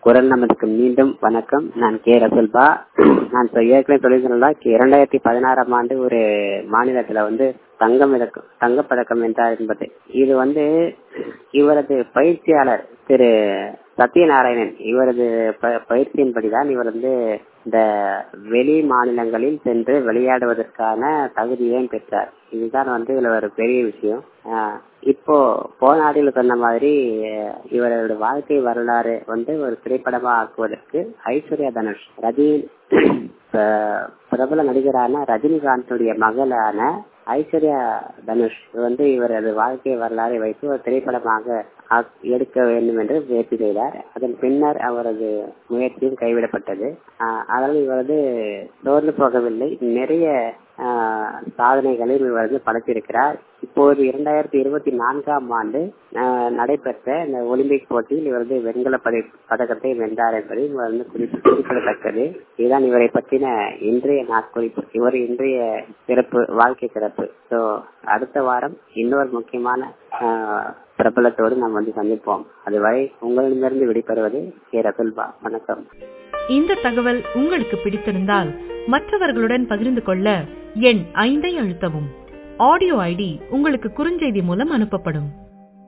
குரல் நமதுக்கு மீண்டும் வணக்கம் நான் கே ரசல்பா நான் இப்ப ஏற்கனவே சொல்லியிருந்தேன்ல இரண்டாயிரத்தி பதினாறாம் ஆண்டு ஒரு மாநிலத்துல வந்து தங்கம் இறக்கும் தங்கப்பதக்கம் வென்றார் என்பது இது வந்து இவரது பயிற்சியாளர் திரு சத்யநாராயணன் இவரது ப- பயிற்சியின்படிதான் இவர் வந்து இந்த வெளி மாநிலங்களில் சென்று விளையாடுவதற்கான தகுதியையும் பெற்றார் இதுதான் வந்து இதுல ஒரு பெரிய விஷயம் ஆஹ் இப்போ போன ஆடியில் சொன்ன மாதிரி அஹ் இவரோட வாழ்க்கை வரலாறு வந்து ஒரு திரைப்படமா ஆக்குவதற்கு ஐஸ்வர்யா தனுஷ் ரஜினி அஹ் பிரபல நடிகரான ரஜினிகாந்துடைய மகளான ஐஸ்வர்யா தனுஷ் வந்து இவரது வாழ்க்கை வரலாறை வைத்து ஒரு திரைப்படமாக ஆக்- எடுக்க வேண்டும் என்று முயற்சி செய்தார் அதன் பின்னர் அவரது முயற்சியும் கைவிடப்பட்டது ஆஹ் அதனால் இவர் வந்து சோர்ந்து போகவில்லை நிறைய ஆஹ் சாதனைகளையும் இவர் வந்து படைத்திருக்கிறார் இப்போது இரண்டாயிரத்தி இருபத்தி நான்காம் ஆண்டு ஆஹ் நடைபெற்ற இந்த ஒலிம்பிக் போட்டியில் இவர் வந்து வெண்கல பதை- பதக்கத்தை வென்றார் என்பது இவர் வந்து குறிப்பு- குறிப்பிடத்தக்கது இதுதான் இவரை பற்றின இன்றைய நாட்குறிப்பு இவர் இன்றைய சிறப்பு வாழ்க்கை சிறப்பு ஸோ அடுத்த வாரம் இன்னொரு முக்கியமான ஆஹ் பிரபலத்தோடு நாம் வந்து சந்திப்போம் அதுவரை உங்களிடமிருந்து விடைபெறுவது கே ரசுல்பா வணக்கம் இந்த தகவல் உங்களுக்கு பிடித்திருந்தால் மற்றவர்களுடன் பகிர்ந்து கொள்ள எண் ஐந்தை அழுத்தவும் ஆடியோ ஐடி உங்களுக்கு குறுஞ்செய்தி மூலம் அனுப்பப்படும்